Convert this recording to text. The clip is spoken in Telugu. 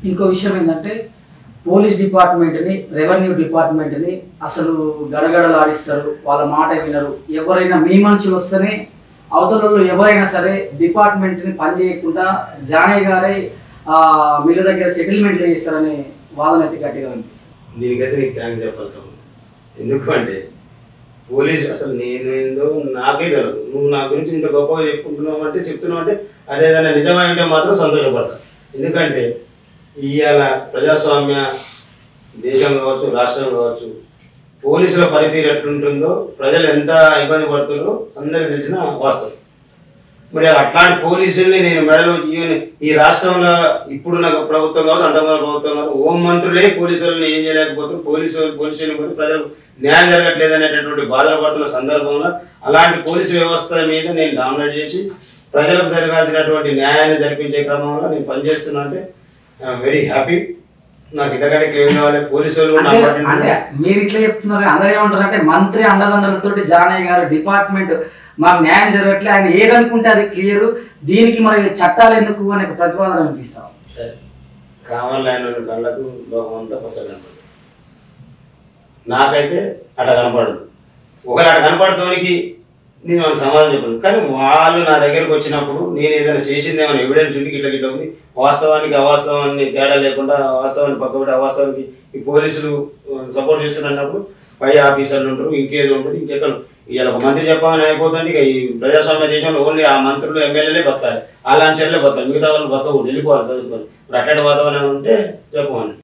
ఇంకో విషయం ఏంటంటే పోలీస్ డిపార్ట్మెంట్ని రెవెన్యూ డిపార్ట్మెంట్ని అసలు గడగడలాడిస్తారు వాళ్ళ మాట వినరు ఎవరైనా మీ మనిషి వస్తేనే అవతలలో ఎవరైనా సరే డిపార్ట్మెంట్ని పనిచేయకుండా జానయ్య గారే ఆ, మిల్లు దగ్గర సెటిల్మెంట్లు చేస్తారనే వాదన అయితే గట్టిగా వినిపిస్తుంది దీనికైతే నీకు థ్యాంక్స్ చెప్పాలి తమ్ముడు ఎందుకంటే పోలీస్ అసలు నేను ఏందో నాకే తెలియదు నువ్వు నా గురించి ఇంత గొప్పగా చెప్పుకుంటున్నావు అంటే చెప్తున్నావు అంటే అదేదైనా నిజమైంటే మాత్రం సంతోషపడతా ఎందుకంటే ఇవాళ ప్రజాస్వామ్య దేశం కావచ్చు రాష్ట్రం కావచ్చు పోలీసుల పనితీరు ఎట్లుంటుందో ప్రజలు ఎంత ఇబ్బంది పడుతుందో అందరికీ తెలిసిన వాస్తవం మరి అట్లాంటి పోలీసుల్ని నేను మెడలో ఈ- ఈ రాష్ట్రంలో ఇప్పుడు నాకు ప్రభుత్వం కావచ్చు అంతకుముందు ప్రభుత్వం కావచ్చు హోం మంత్రులే పోలీసులను ఏం చేయలేకపోతున్నారు పోలీసు పోలీసు స్టేషన్ పోతే ప్రజలు న్యాయం జరగట్లేదు అనేటటువంటి బాధలు పడుతున్న సందర్భంలో అలాంటి పోలీసు వ్యవస్థ మీద నేను డామినేట్ చేసి ప్రజలకు జరగాల్సినటువంటి న్యాయాన్ని జరిపించే క్రమంలో నేను పనిచేస్తున్నా అంటే ఐఎమ్ వెరీ హ్యాపీ నాకు ఇంతకంటే ఏం కావాలి పోలీసు వాళ్ళు నా అంటే పట్ల అంటే మీరు ఇట్లా చెప్తున్నారు అందరూ ఏమంటారంటే మంత్రి అండదండలతోటి జానయ్య గారు డిపార్ట్మెంట్ మాకు న్యాయం జరగట్లే ఆయన ఏదనుకుంటే అది క్లియర్ దీనికి మరి చట్టాలు ఎందుకు అనే ఒక ప్రతిపాదన అనిపిస్తాం సరే కామన్ లైన్ ఉన్న కళ్ళకు లోకం అంతా పచ్చ కనపడదు నాకైతే అట్లా కనపడదు ఒకవేళ అట్లా కనపడతానికి నేను వాళ్ళకి సమాధానం చెప్పను కానీ వాళ్ళు నా దగ్గరకు వచ్చినప్పుడు నేను ఏదైనా చేసింది ఏమైనా ఎవిడెన్స్ ఉంది ఇట్లా గిట్ల ఉంది వాస్తవానికి అవాస్తవాన్ని తేడా లేకుండా వాస్తవాన్ని పక్కబడి అవాస్తవానికి ఈ పోలీసులు సపోర్ట్ చేస్తున్నప్పుడు పై ఆఫీసర్లు ఉంటారు ఇంకేదో ఉంటుంది ఇంకెక్కడ ఇవాళ ఒక మంత్రి చెప్పగానే అయిపోతుంది ఇక ఈ ప్రజాస్వామ్య దేశంలో ఓన్లీ ఆ మంత్రులు ఎమ్మెల్యేలే బతకాలి అలాంటి చెల్లెలే బతకాలి మిగతా వాళ్ళు బతకకూడదు వెళ్ళిపోవాలి చదువుకొని ఇప్పుడు అట్లాంటి వాతావరణం ఉంటే చెప్పమని